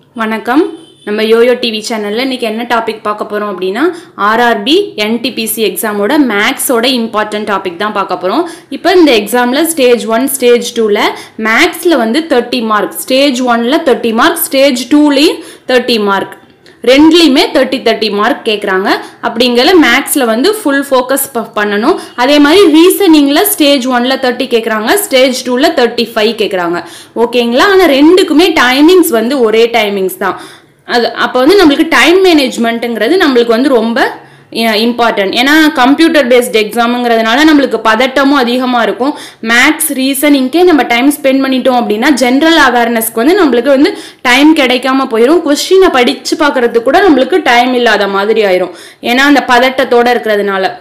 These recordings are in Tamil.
வணக்கம் நம்ம யோயோ டிவி சேனலில் இன்றைக்கி என்ன டாபிக் பார்க்க போகிறோம் அப்படின்னா ஆர்ஆர்பி என்டிபிசி எக்ஸாமோட மேக்ஸோட இம்பார்ட்டன்ட் டாபிக் தான் பார்க்க போகிறோம் இப்போ இந்த எக்ஸாமில் ஸ்டேஜ் ஒன் ஸ்டேஜ் டூவில் மேக்ஸில் வந்து தேர்ட்டி மார்க் ஸ்டேஜ் ஒனில் தேர்ட்டி மார்க் ஸ்டேஜ் டூலேயும் தேர்ட்டி மார்க் ரெண்டுலேயுமே தேர்ட்டி தேர்ட்டி மார்க் கேட்குறாங்க அப்படிங்கிற மேக்ஸில் வந்து ஃபுல் ஃபோக்கஸ் பண்ணணும் அதே மாதிரி ரீசனிங்கில் ஸ்டேஜ் ஒனில் தேர்ட்டி கேட்குறாங்க ஸ்டேஜ் டூவில் தேர்ட்டி ஃபைவ் கேட்குறாங்க ஓகேங்களா ஆனால் ரெண்டுக்குமே டைமிங்ஸ் வந்து ஒரே டைமிங்ஸ் தான் அது அப்போ வந்து நம்மளுக்கு டைம் மேனேஜ்மெண்ட்டுங்கிறது நம்மளுக்கு வந்து ரொம்ப இம்பார்ட்டன்ட் ஏன்னா கம்ப்யூட்டர் பேஸ்ட் எக்ஸாமுங்கிறதுனால நம்மளுக்கு பதட்டமும் அதிகமாக இருக்கும் மேக்ஸ் ரீசனிங்க்கே நம்ம டைம் ஸ்பெண்ட் பண்ணிட்டோம் அப்படின்னா ஜென்ரல் அவேர்னஸ்க்கு வந்து நம்மளுக்கு வந்து டைம் கிடைக்காம போயிடும் கொஸ்டினை படித்து பார்க்கறதுக்கு கூட நம்மளுக்கு டைம் இல்லாத மாதிரி ஆயிரும் ஏன்னா அந்த பதட்டத்தோட இருக்கிறதுனால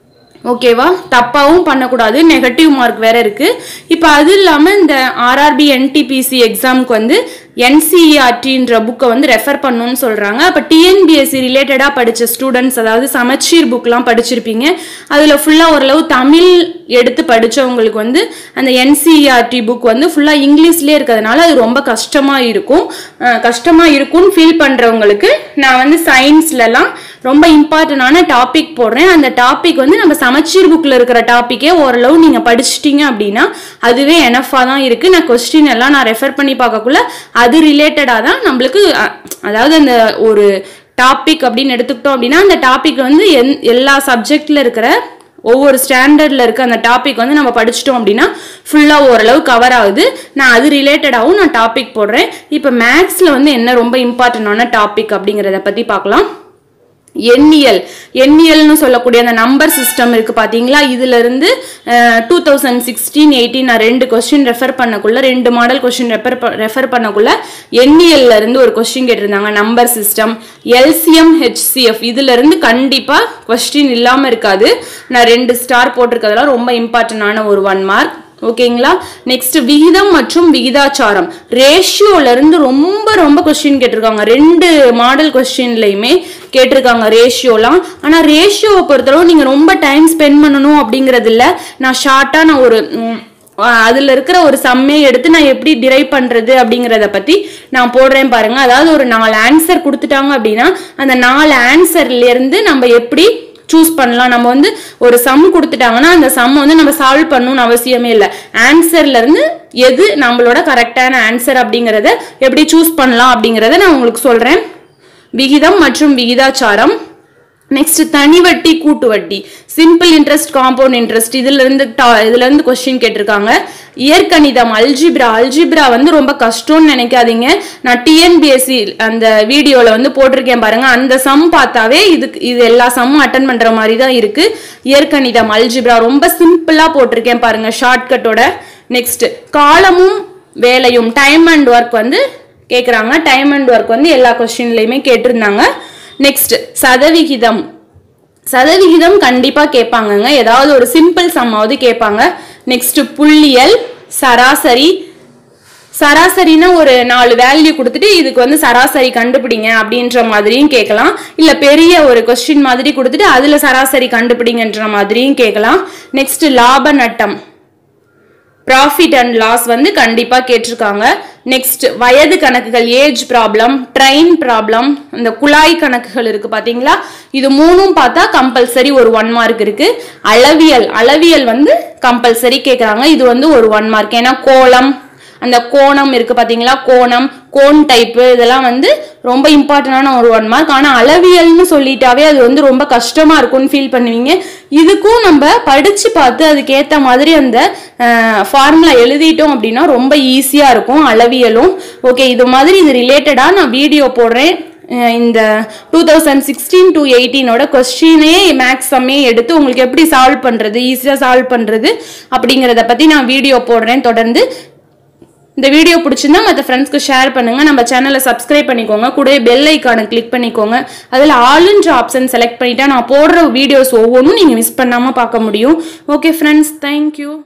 ஓகேவா தப்பாகவும் பண்ணக்கூடாது நெகட்டிவ் மார்க் வேற இருக்கு இப்போ அது இல்லாமல் இந்த ஆர்ஆர்பி என்டிபிசி எக்ஸாமுக்கு வந்து என்சிஇஆர்டின்ற புக்கை வந்து ரெஃபர் பண்ணணும்னு சொல்கிறாங்க அப்போ டிஎன்பிஎஸ்சி ரிலேட்டடாக படித்த ஸ்டூடெண்ட்ஸ் அதாவது சமச்சீர் புக்லாம் படிச்சிருப்பீங்க அதில் ஃபுல்லாக ஓரளவு தமிழ் எடுத்து படித்தவங்களுக்கு வந்து அந்த என்சிஇஆர்டி புக் வந்து ஃபுல்லாக இங்கிலீஷ்லேயே இருக்கிறதுனால அது ரொம்ப கஷ்டமாக இருக்கும் கஷ்டமாக இருக்கும்னு ஃபீல் பண்ணுறவங்களுக்கு நான் வந்து சயின்ஸ்லலாம் ரொம்ப இம்பார்ட்டண்டான டாபிக் போடுறேன் அந்த டாபிக் வந்து நம்ம சமச்சீர் புக்கில் இருக்கிற டாப்பிக்கே ஓரளவு நீங்கள் படிச்சிட்டிங்க அப்படின்னா அதுவே எனஃபாக தான் இருக்குது நான் கொஸ்டின் எல்லாம் நான் ரெஃபர் பண்ணி பார்க்கக்குள்ள அது ரிலேட்டடாக தான் நம்மளுக்கு அதாவது அந்த ஒரு டாபிக் அப்படின்னு எடுத்துக்கிட்டோம் அப்படின்னா அந்த டாபிக் வந்து எந் எல்லா சப்ஜெக்டில் இருக்கிற ஒவ்வொரு ஸ்டாண்டர்டில் இருக்க அந்த டாபிக் வந்து நம்ம படிச்சிட்டோம் அப்படின்னா ஃபுல்லாக ஓரளவு கவர் ஆகுது நான் அது ரிலேட்டடாகவும் நான் டாபிக் போடுறேன் இப்போ மேக்ஸில் வந்து என்ன ரொம்ப இம்பார்ட்டண்டான டாபிக் அப்படிங்கிறத பற்றி பார்க்கலாம் எண்ணியல் எண்ணியல்னு சொல்லக்கூடிய அந்த நம்பர் சிஸ்டம் இருக்கு பாத்தீங்களா இதுல இருந்து டூ தௌசண்ட் சிக்ஸ்டீன் எயிட்டீன் நான் ரெண்டு கொஸ்டின் ரெஃபர் பண்ணக்குள்ள ரெண்டு மாடல் கொஸ்டின் ரெஃபர் ரெஃபர் பண்ணக்குள்ள எண்ணியல்ல இருந்து ஒரு கொஸ்டின் கேட்டிருந்தாங்க நம்பர் சிஸ்டம் எல்சிஎம் ஹெச்சிஎஃப் இதுல இருந்து கண்டிப்பா கொஸ்டின் இல்லாம இருக்காது நான் ரெண்டு ஸ்டார் போட்டிருக்கிறதுலாம் ரொம்ப இம்பார்ட்டன்டான ஒரு ஒன் மார்க் ஓகேங்களா நெக்ஸ்ட் விகிதம் மற்றும் விகிதாச்சாரம் ரேஷியோல இருந்து ரொம்ப ரொம்ப கொஸ்டின் கேட்டிருக்காங்க ரெண்டு மாடல் கொஸ்டின்லையுமே கேட்டிருக்காங்க ரேஷியோலாம் ஆனா ரேஷியோவை பொறுத்தளவு நீங்க ரொம்ப டைம் ஸ்பெண்ட் பண்ணணும் அப்படிங்கிறது இல்ல நான் ஷார்ட்டா நான் ஒரு அதுல இருக்கிற ஒரு சம்மே எடுத்து நான் எப்படி டிரைவ் பண்றது அப்படிங்கிறத பத்தி நான் போடுறேன் பாருங்க அதாவது ஒரு நாலு ஆன்சர் கொடுத்துட்டாங்க அப்படின்னா அந்த நாலு ஆன்சர்ல இருந்து நம்ம எப்படி சூஸ் பண்ணலாம் நம்ம வந்து ஒரு சம் கொடுத்துட்டாங்கன்னா அந்த சம் வந்து நம்ம சால்வ் பண்ணணும்னு அவசியமே இல்லை ஆன்சர்ல இருந்து எது நம்மளோட கரெக்டான ஆன்சர் அப்படிங்கிறத எப்படி சூஸ் பண்ணலாம் அப்படிங்கிறத நான் உங்களுக்கு சொல்றேன் விகிதம் மற்றும் விகிதாச்சாரம் நெக்ஸ்ட் தனி வட்டி கூட்டு வட்டி சிம்பிள் இன்ட்ரெஸ்ட் காம்பவுண்ட் இன்ட்ரெஸ்ட் இதுல இருந்து இதுல இருந்து கொஸ்டின் கேட்டிருக்காங்க இயற்கணிதம் அல்ஜிப்ரா அல்ஜிப்ரா வந்து ரொம்ப கஷ்டம்னு நினைக்காதீங்க நான் டிஎன்பிஎஸ்சி அந்த வீடியோல வந்து போட்டிருக்கேன் பாருங்க அந்த சம் பார்த்தாவே இதுக்கு இது எல்லா சம்மும் அட்டன் பண்ற மாதிரி தான் இருக்கு இயற்கணிதம் அல்ஜிப்ரா ரொம்ப சிம்பிளா போட்டிருக்கேன் பாருங்க ஷார்ட்கட்டோட நெக்ஸ்ட் காலமும் வேலையும் டைம் அண்ட் ஒர்க் வந்து கேட்குறாங்க டைம் அண்ட் ஒர்க் வந்து எல்லா கொஸ்டின்லையுமே கேட்டிருந்தாங்க நெக்ஸ்ட் சதவிகிதம் சதவிகிதம் கண்டிப்பாக கேட்பாங்கங்க ஏதாவது ஒரு சிம்பிள் சம்மாவது கேட்பாங்க நெக்ஸ்ட் புள்ளியல் சராசரி சராசரினா ஒரு நாலு வேல்யூ கொடுத்துட்டு இதுக்கு வந்து சராசரி கண்டுபிடிங்க அப்படின்ற மாதிரியும் கேட்கலாம் இல்ல பெரிய ஒரு கொஸ்டின் மாதிரி கொடுத்துட்டு அதுல சராசரி கண்டுபிடிங்கன்ற மாதிரியும் கேட்கலாம் நெக்ஸ்ட் லாப நட்டம் ப்ராஃபிட் அண்ட் லாஸ் வந்து கண்டிப்பாக கேட்டிருக்காங்க நெக்ஸ்ட் வயது கணக்குகள் ஏஜ் ப்ராப்ளம் ட்ரெயின் ப்ராப்ளம் இந்த குழாய் கணக்குகள் இருக்கு பாத்தீங்களா இது மூணும் பார்த்தா கம்பல்சரி ஒரு ஒன் மார்க் இருக்கு அளவியல் அளவியல் வந்து கம்பல்சரி கேட்குறாங்க இது வந்து ஒரு ஒன் மார்க் ஏன்னா கோலம் அந்த கோணம் இருக்கு பாத்தீங்களா கோணம் கோன் டைப்பு இதெல்லாம் வந்து ரொம்ப இம்பார்ட்டண்டான ஒரு ஒன் மார்க் ஆனால் அளவியல்னு சொல்லிட்டாவே அது வந்து ரொம்ப கஷ்டமா இருக்கும்னு ஃபீல் பண்ணுவீங்க இதுக்கும் நம்ம படிச்சு பார்த்து அதுக்கேற்ற மாதிரி அந்த ஃபார்முலா எழுதிட்டோம் அப்படின்னா ரொம்ப ஈஸியாக இருக்கும் அளவியலும் ஓகே இது மாதிரி இது ரிலேட்டடாக நான் வீடியோ போடுறேன் இந்த டூ தௌசண்ட் சிக்ஸ்டீன் டு எயிட்டீனோட கொஸ்டினே மேக்ஸ் சம்மே எடுத்து உங்களுக்கு எப்படி சால்வ் பண்ணுறது ஈஸியாக சால்வ் பண்ணுறது அப்படிங்கிறத பற்றி நான் வீடியோ போடுறேன் தொடர்ந்து இந்த வீடியோ பிடிச்சிருந்தா மற்ற ஃப்ரெண்ட்ஸ்க்கு ஷேர் பண்ணுங்க நம்ம சேனலை சப்ஸ்கிரைப் பண்ணிக்கோங்க கூட பெல் ஐக்கானை கிளிக் பண்ணிக்கோங்க அதில் ஆளுன்ற ஆப்ஷன் செலக்ட் பண்ணிட்டா நான் போடுற வீடியோஸ் ஒவ்வொன்றும் நீங்கள் மிஸ் பண்ணாமல் பார்க்க முடியும் ஓகே ஃப்ரெண்ட்ஸ் தேங்க்யூ